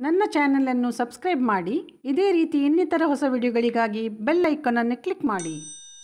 ನನ್ನ ಚಾನಲನ್ನು ಸಬ್ಸ್ಕ್ರೈಬ್ ಮಾಡಿ ಇದೇ ರೀತಿ ಇನ್ನಿತರ ಹೊಸ ವಿಡಿಯೋಗಳಿಗಾಗಿ ಬೆಲ್ ಐಕಾನನ್ನು ಕ್ಲಿಕ್ ಮಾಡಿ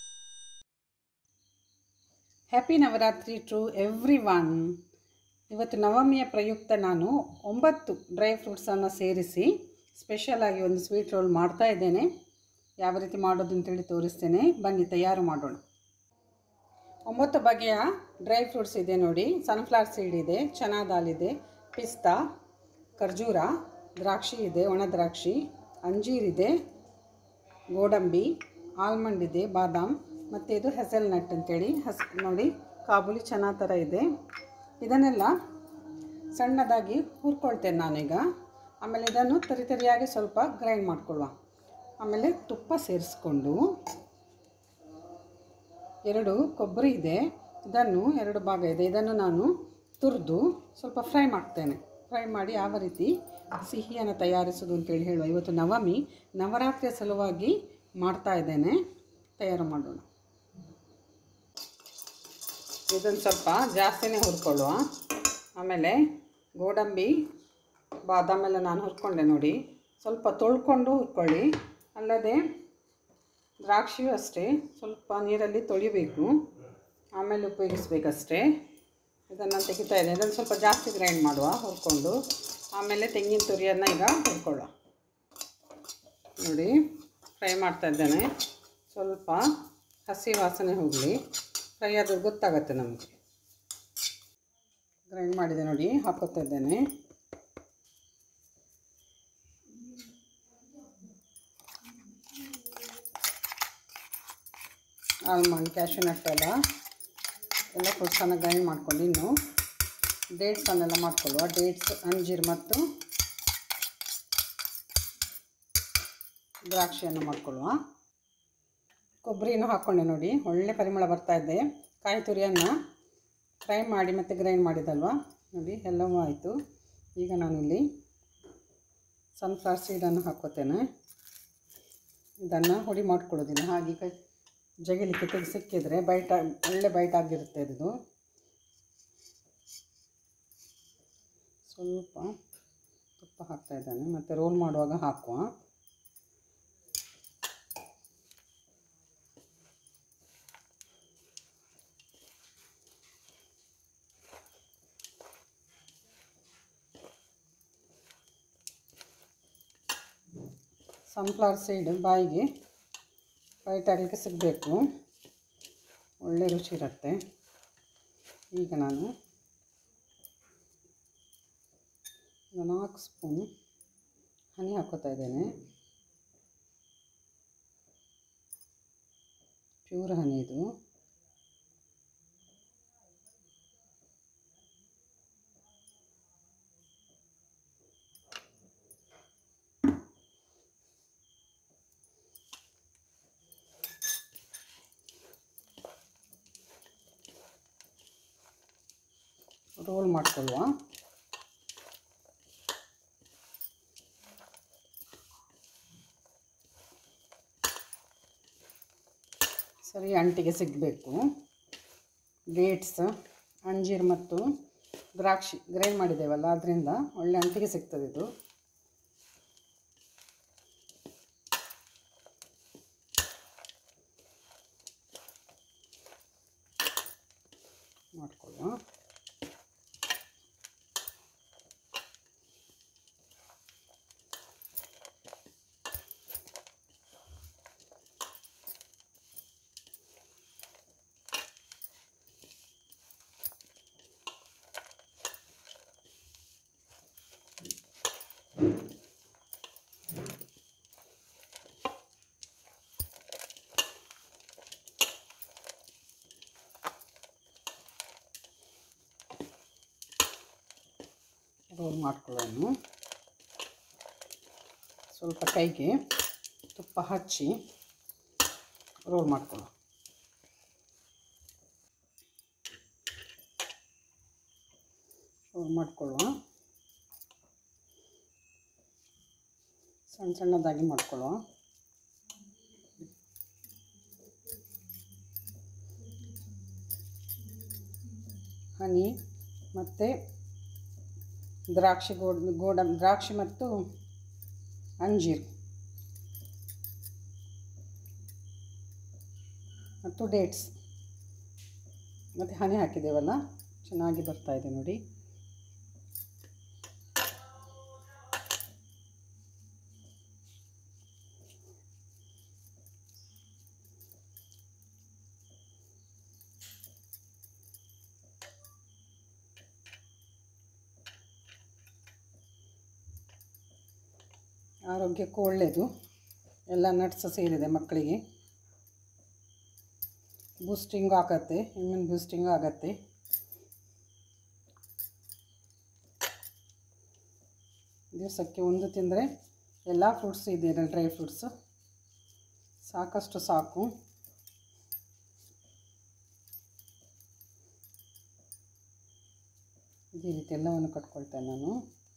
happy Navaratri to everyone ಇವತ್ತು ನವಮಿಯ ಪ್ರಯುಕ್ತ ನಾನು ಒಂಬತ್ತು ಡ್ರೈ ಫ್ರೂಟ್ಸನ್ನು ಸೇರಿಸಿ ಸ್ಪೆಷಲಾಗಿ ಒಂದು ಸ್ವೀಟ್ ರೋಲ್ ಮಾಡ್ತಾ ಇದ್ದೇನೆ ಯಾವ ರೀತಿ ಮಾಡೋದು ಅಂತೇಳಿ ತೋರಿಸ್ತೇನೆ ಬನ್ನಿ ತಯಾರು ಮಾಡೋಣ ಒಂಬತ್ತು ಬಗೆಯ ಡ್ರೈ ಫ್ರೂಟ್ಸ್ ಇದೆ ನೋಡಿ ಸನ್ಫ್ಲವರ್ ಸೀಡ್ ಇದೆ ಚನಾ ದಾಲ್ ಇದೆ ಪಿಸ್ತಾ ಖರ್ಜೂರ ದ್ರಾಕ್ಷಿ ಇದೆ ಒಣ ದ್ರಾಕ್ಷಿ ಅಂಜೀರಿದೆ ಗೋಡಂಬಿ ಆಲ್ಮಂಡ್ ಇದೆ ಬಾದಾಮ್ ಮತ್ತು ಇದು ಹೆಸಲ್ ನಟ್ ಅಂತೇಳಿ ಹಸ್ ನೋಡಿ ಕಾಬೂಲಿ ಚನಾ ಥರ ಇದೆ ಇದನ್ನೆಲ್ಲ ಸಣ್ಣದಾಗಿ ಹುರ್ಕೊಳ್ತೇನೆ ನಾನೀಗ ಆಮೇಲೆ ಇದನ್ನು ತರಿ ತರಿಯಾಗಿ ಸ್ವಲ್ಪ ಗ್ರೈಂಡ್ ಮಾಡ್ಕೊಳ್ಳುವ ಆಮೇಲೆ ತುಪ್ಪ ಸೇರಿಸ್ಕೊಂಡು ಎರಡು ಕೊಬ್ಬರಿ ಇದೆ ಇದನ್ನು ಎರಡು ಭಾಗ ಇದೆ ಇದನ್ನು ನಾನು ತುರಿದು ಸ್ವಲ್ಪ ಫ್ರೈ ಮಾಡ್ತೇನೆ ಫ್ರೈ ಮಾಡಿ ಯಾವ ರೀತಿ ಸಿಹಿಯನ್ನು ತಯಾರಿಸೋದು ಅಂತೇಳಿ ಹೇಳುವ ಇವತ್ತು ನವಮಿ ನವರಾತ್ರಿಯ ಸಲುವಾಗಿ ಮಾಡ್ತಾ ಇದ್ದೇನೆ ತಯಾರು ಮಾಡೋಣ ಇದನ್ನು ಸ್ವಲ್ಪ ಜಾಸ್ತಿನೇ ಹುರ್ಕೊಳ್ಳುವ ಆಮೇಲೆ ಗೋಡಂಬಿ ಬಾದಾಮ್ ಎಲ್ಲ ನಾನು ಹುರ್ಕೊಂಡೆ ನೋಡಿ ಸ್ವಲ್ಪ ತೊಳ್ಕೊಂಡು ಹುರ್ಕೊಳ್ಳಿ ಅಲ್ಲದೆ ದ್ರಾಕ್ಷಿಯೂ ಅಷ್ಟೇ ಸ್ವಲ್ಪ ನೀರಲ್ಲಿ ತೊಳಿಬೇಕು ಆಮೇಲೆ ಉಪಯೋಗಿಸ್ಬೇಕಷ್ಟೇ ಇದನ್ನು ತೆಗಿತಾ ಇದೆ ಇದನ್ನು ಸ್ವಲ್ಪ ಜಾಸ್ತಿ ಗ್ರೈಂಡ್ ಮಾಡುವ ಹುರ್ಕೊಂಡು ಆಮೇಲೆ ತೆಂಗಿನ ತುರಿಯನ್ನು ಈಗ ಹುರ್ಕೊಳ್ಳುವ ನೋಡಿ ಫ್ರೈ ಮಾಡ್ತಾ ಇದ್ದೇನೆ ಸ್ವಲ್ಪ ಹಸಿ ವಾಸನೆ ಹೋಗಲಿ ಫ್ರೈ ಆದ್ರೆ ಗೊತ್ತಾಗತ್ತೆ ನಮಗೆ ಗ್ರೈಂಡ್ ಮಾಡಿದೆ ನೋಡಿ ಹಾಕೋತಾ ಇದ್ದೇನೆ ಆಲ್ಮಂಡ್ ಕ್ಯಾಶು ನಟ್ ಎಲ್ಲ ಎಲ್ಲ ಫ್ರೂಟ್ಸನ್ನು ಗ್ರೈಂಡ್ ಮಾಡ್ಕೊಂಡು ಇನ್ನು ಡೇಟ್ಸನ್ನೆಲ್ಲ ಮಾಡ್ಕೊಳ್ಳುವ ಡೇಟ್ಸ್ ಅಂಜೀರು ಮತ್ತು ದ್ರಾಕ್ಷಿಯನ್ನು ಮಾಡ್ಕೊಳ್ಳುವ ಕೊಬ್ಬರಿನೂ ಹಾಕ್ಕೊಂಡೆ ನೋಡಿ ಒಳ್ಳೆ ಪರಿಮಳ ಬರ್ತಾ ಇದೆ ಕಾಯಿ ತುರಿಯನ್ನು ಫ್ರೈ ಮಾಡಿ ಮತ್ತು ಗ್ರೈಂಡ್ ಮಾಡಿದಲ್ವ ನೋಡಿ ಎಲ್ಲವೂ ಆಯಿತು ಈಗ ನಾನಿಲ್ಲಿ ಸನ್ಫ್ಲವರ್ ಸೀಡನ್ನು ಹಾಕ್ಕೋತೇನೆ ಇದನ್ನು ಹುಡಿ ಮಾಡ್ಕೊಳ್ಳೋದಿಲ್ಲ ಹಾಗೆ ಕೈ ಜಗಿಲಿಕ್ಕೆ ತೆಗೆ ಸಿಕ್ಕಿದರೆ ಬೈಟ್ ಒಳ್ಳೆ ಬೈಟ್ ಆಗಿರುತ್ತೆ ಇದು ಸ್ವಲ್ಪ ತುಪ್ಪ ಹಾಕ್ತಾ ಇದ್ದಾನೆ ಮತ್ತು ರೋಲ್ ಮಾಡುವಾಗ ಹಾಕುವ ಸನ್ಫ್ಲವರ್ ಸೀಡ್ ಬಾಯಿಗೆ ವೈಟ್ ಆಗಲಿಕ್ಕೆ ಸಿಗಬೇಕು ಒಳ್ಳೆ ರುಚಿ ಇರುತ್ತೆ ಈಗ ನಾನು ನಾಲ್ಕು ಸ್ಪೂನ್ ಹನಿ ಹಾಕೋತಾ ಇದ್ದೇನೆ ಪ್ಯೂರ್ ಹನಿ ಇದು ರೋಲ್ ಮಾಡ್ಕೊಳ್ಳುವ ಸರಿ ಅಂಟಿಗೆ ಸಿಗಬೇಕು ಡೇಟ್ಸ್ ಅಂಜೀರು ಮತ್ತು ದ್ರಾಕ್ಷಿ ಗ್ರೈಂಡ್ ಮಾಡಿದ್ದೇವಲ್ಲ ಅದರಿಂದ ಒಳ್ಳೆ ಅಂಟಿಗೆ ಸಿಗ್ತದೆ ಇದು ಮಾಡ್ಕೊಳ್ಳುವ ರೋಲ್ ಮಾಡ್ಕೊಳ್ಳೋಣ ಸ್ವಲ್ಪ ಕೈಗೆ ತುಪ್ಪ ಹಚ್ಚಿ ರೋಲ್ ಮಾಡ್ಕೊಳ್ಳೋ ರೋಲ್ ಮಾಡ್ಕೊಳ್ಳುವ ಸಣ್ಣ ಸಣ್ಣದಾಗಿ ಮಾಡ್ಕೊಳ್ಳುವ ಹನಿ ಮತ್ತು ದ್ರಾಕ್ಷಿ ಗೋಡ್ ಗೋಡ ದ್ರಾಕ್ಷಿ ಮತ್ತು ಅಂಜೀರು ಮತ್ತು ಡೇಟ್ಸ್ ಮತ್ತು ಹನಿ ಹಾಕಿದ್ದೇವಲ್ಲ ಚೆನ್ನಾಗಿ ಬರ್ತಾ ಇದೆ ನೋಡಿ ಆರೋಗ್ಯಕ್ಕೂ ಒಳ್ಳೆಯದು ಎಲ್ಲ ನಟ್ಸ್ ಸೇರಿದೆ ಮಕ್ಕಳಿಗೆ ಬೂಸ್ಟಿಂಗು ಆಗತ್ತೆ ಇಮ್ಯೂನ್ ಬೂಸ್ಟಿಂಗು ಆಗತ್ತೆ ದಿವಸಕ್ಕೆ ಒಂದು ತಿಂದರೆ ಎಲ್ಲ ಫ್ರೂಟ್ಸ್ ಇದೆ ಡ್ರೈ ಫ್ರೂಟ್ಸು ಸಾಕಷ್ಟು ಸಾಕು ಇದೇ ರೀತಿ ಎಲ್ಲವನ್ನು ಕಟ್ಕೊಳ್ತೇನೆ ನಾನು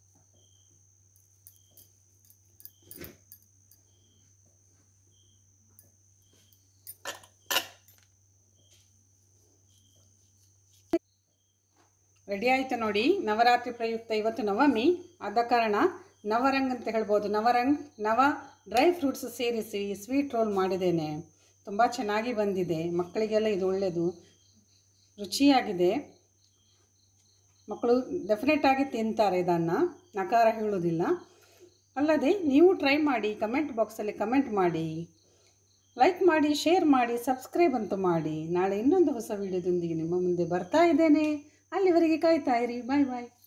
ರೆಡಿ ಆಯಿತು ನೋಡಿ ನವರಾತ್ರಿ ಪ್ರಯುಕ್ತ ಇವತ್ತು ನವಮಿ ಆದ ಕಾರಣ ನವರಂಗ್ ಅಂತ ಹೇಳ್ಬೋದು ನವರಂಗ್ ನವ ಡ್ರೈ ಫ್ರೂಟ್ಸ್ ಸೇರಿಸಿ ಸ್ವೀಟ್ ರೋಲ್ ಮಾಡಿದ್ದೇನೆ ತುಂಬ ಚೆನ್ನಾಗಿ ಬಂದಿದೆ ಮಕ್ಕಳಿಗೆಲ್ಲ ಇದು ಒಳ್ಳೆಯದು ರುಚಿಯಾಗಿದೆ ಮಕ್ಕಳು ಡೆಫಿನೆಟ್ ಆಗಿ ತಿಂತಾರೆ ಇದನ್ನು ನಕಾರ ಹೇಳೋದಿಲ್ಲ ಅಲ್ಲದೆ ನೀವು ಟ್ರೈ ಮಾಡಿ ಕಮೆಂಟ್ ಬಾಕ್ಸಲ್ಲಿ ಕಮೆಂಟ್ ಮಾಡಿ ಲೈಕ್ ಮಾಡಿ ಶೇರ್ ಮಾಡಿ ಸಬ್ಸ್ಕ್ರೈಬ್ ಅಂತೂ ಮಾಡಿ ನಾಳೆ ಇನ್ನೊಂದು ಹೊಸ ವಿಡಿಯೋದೊಂದಿಗೆ ನಿಮ್ಮ ಮುಂದೆ ಬರ್ತಾ ಇದ್ದೇನೆ ಅಲ್ಲಿವರೆಗೆ ಕಾಯ್ತಾ ಇರಿ ಬಾಯ್ ಬಾಯ್